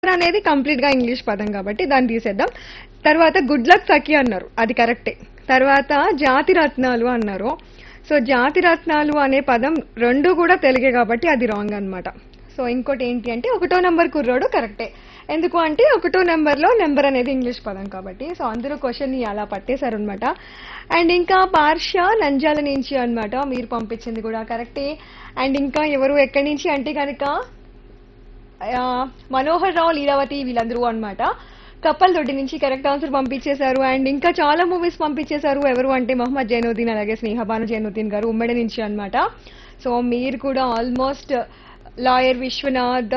అనేది కంప్లీట్ గా ఇంగ్లీష్ పదం కాబట్టి దాన్ని తీసేద్దాం తర్వాత గుడ్ లక్ సఖి అన్నారు అది కరెక్టే తర్వాత జాతి రత్నాలు అన్నారు సో జాతి రత్నాలు అనే పదం రెండు కూడా తెలుగే కాబట్టి అది రాంగ్ అన్నమాట సో ఇంకోటి ఏంటి అంటే ఒకటో నెంబర్ కుర్రోడు కరెక్టే ఎందుకు అంటే ఒకటో నెంబర్లో నెంబర్ అనేది ఇంగ్లీష్ పదం కాబట్టి సో అందరూ క్వశ్చన్ అలా పట్టేశారు అనమాట అండ్ ఇంకా పార్ష నంజాల నుంచి అన్నమాట మీరు పంపించింది కూడా కరెక్టే అండ్ ఇంకా ఎవరు ఎక్కడి నుంచి అంటే కనుక ఆ, మనోహర్ రావు లీలావతి వీళ్ళందరూ అన్నమాట కప్పల్ దొడ్డి నుంచి కరెక్ట్ ఆన్సర్ పంపించేశారు అండ్ ఇంకా చాలా మూవీస్ పంపించేశారు ఎవరు అంటే మహమ్మద్ జైనుద్దీన్ అలాగే స్నేహబాను జైనుద్దీన్ గారు ఉమ్మడి నుంచి అన్నమాట సో మీరు కూడా almost lawyer Vishwanath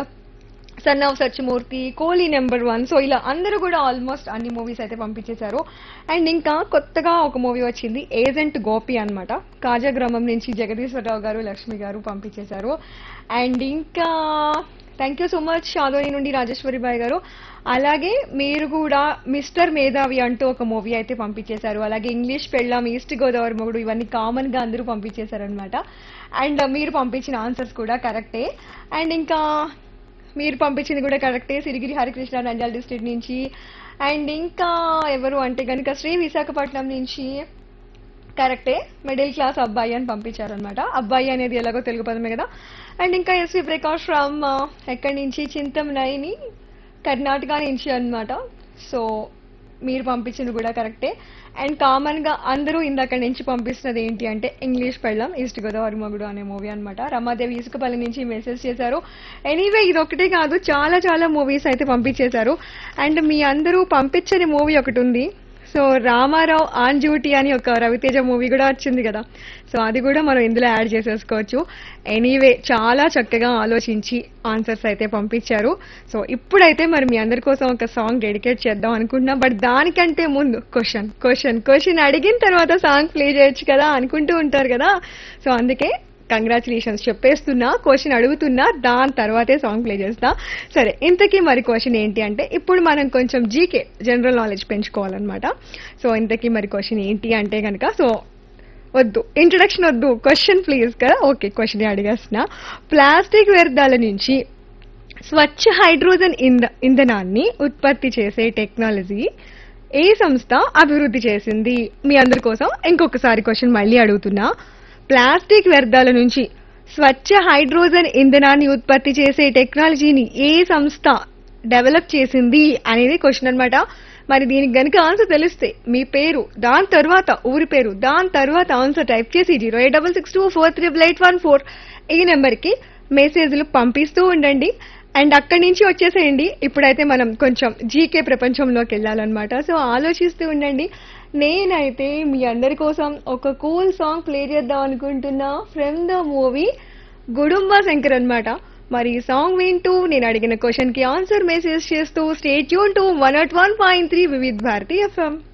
son of Satyamurthy Kohli number one so ఇలా అందరూ కూడా ఆల్మోస్ట్ అన్ని మూవీస్ అయితే పంపించేశారు అండ్ ఇంకా కొత్తగా ఒక మూవీ వచ్చింది ఏజెంట్ గోపి అన్నమాట కాజా గ్రామం నుంచి జగదీశ్వరరావు గారు లక్ష్మి గారు పంపించేశారు అండ్ ఇంకా థ్యాంక్ యూ సో మచ్ షాదోని నుండి రాజేశ్వరి బాయ్ గారు అలాగే మీరు కూడా మిస్టర్ మేధావి అంటూ ఒక మూవీ అయితే పంపించేశారు అలాగే ఇంగ్లీష్ పెళ్ళాం ఈస్ట్ గోదావరి మొగుడు ఇవన్నీ కామన్ గా అందరూ పంపించేశారనమాట అండ్ మీరు పంపించిన ఆన్సర్స్ కూడా కరెక్టే అండ్ ఇంకా మీరు పంపించింది కూడా కరెక్టే సిరిగిరి హరికృష్ణ నంద్యాల డిస్ట్రిక్ట్ నుంచి అండ్ ఇంకా ఎవరు అంటే కనుక శ్రీ విశాఖపట్నం నుంచి కరెక్టే మిడిల్ క్లాస్ అబ్బాయి అని పంపించారనమాట అబ్బాయి అనేది ఎలాగో తెలుగు పదమే కదా అండ్ ఇంకా ఎస్వి ప్రకాష్ ఫ్రమ్ ఎక్కడి నుంచి చింతమనైని కర్ణాటక నుంచి అన్నమాట సో మీరు పంపించింది కూడా కరెక్టే అండ్ కామన్ గా అందరూ ఇందాక నుంచి పంపిస్తున్నది ఏంటి అంటే ఇంగ్లీష్ పెళ్ళం ఈస్ట్ గోదావరి మొగుడు అనే మూవీ అన్నమాట రమాదేవి ఇసుకపల్లి నుంచి మెసేజ్ చేశారు ఎనీవే ఇది ఒకటే కాదు చాలా చాలా మూవీస్ అయితే పంపించేశారు అండ్ మీ అందరూ పంపించని మూవీ ఒకటి ఉంది సో రామారావు ఆన్ డ్యూటీ అని ఒక రవితేజ మూవీ కూడా వచ్చింది కదా సో అది కూడా మనం ఇందులో యాడ్ చేసేసుకోవచ్చు ఎనీవే చాలా చక్కగా ఆలోచించి ఆన్సర్స్ అయితే పంపించారు సో ఇప్పుడైతే మరి మీ అందరి కోసం ఒక సాంగ్ డెడికేట్ చేద్దాం అనుకుంటున్నా బట్ దానికంటే ముందు క్వశ్చన్ క్వశ్చన్ క్వశ్చన్ అడిగిన తర్వాత సాంగ్ ప్లే చేయొచ్చు కదా అనుకుంటూ ఉంటారు కదా సో అందుకే కంగ్రాచులేషన్స్ చెప్పేస్తున్నా క్వశ్చన్ అడుగుతున్నా దాని తర్వాతే సాంగ్ ప్లే చేస్తా సరే ఇంతకీ మరి క్వశ్చన్ ఏంటి అంటే ఇప్పుడు మనం కొంచెం జీకే జనరల్ నాలెడ్జ్ పెంచుకోవాలన్నమాట సో ఇంతకీ మరి క్వశ్చన్ ఏంటి అంటే కనుక సో వద్దు ఇంట్రడక్షన్ వద్దు క్వశ్చన్ ప్లీజ్ కదా ఓకే క్వశ్చన్ అడిగేస్తున్నా ప్లాస్టిక్ వ్యర్థాల నుంచి స్వచ్ఛ హైడ్రోజన్ ఇంధ ఇంధనాన్ని ఉత్పత్తి చేసే టెక్నాలజీ ఏ సంస్థ అభివృద్ధి చేసింది మీ అందరి కోసం ఇంకొకసారి క్వశ్చన్ మళ్ళీ అడుగుతున్నా ప్లాస్టిక్ వ్యర్థాల నుంచి స్వచ్ఛ హైడ్రోజన్ ఇంధనాన్ని ఉత్పత్తి చేసే టెక్నాలజీని ఏ సంస్థ డెవలప్ చేసింది అనేది క్వశ్చన్ అన్నమాట మరి దీనికి గనుక ఆన్సర్ తెలిస్తే మీ పేరు దాని తర్వాత ఊరి పేరు దాని తర్వాత ఆన్సర్ టైప్ చేసి zero eight double six two four triple eight one four ఈ నెంబర్కి మెసేజ్లు పంపిస్తూ ఉండండి అండ్ అక్కడి నుంచి వచ్చేసేయండి ఇప్పుడైతే మనం కొంచెం జీకే ప్రపంచంలోకి వెళ్ళాలన్నమాట సో ఆలోచిస్తూ ఉండండి నేనైతే మీ అందరి కోసం ఒక కూల్ సాంగ్ ప్లే చేద్దాం అనుకుంటున్నా from the movie Gudumba Shankar అన్నమాట మరి ఈ సాంగ్ వింటూ నేను అడిగిన క్వశ్చన్ కి ఆన్సర్ మెసేజ్ చేస్తూ stay tuned to one at one point three Vividh Bharati FM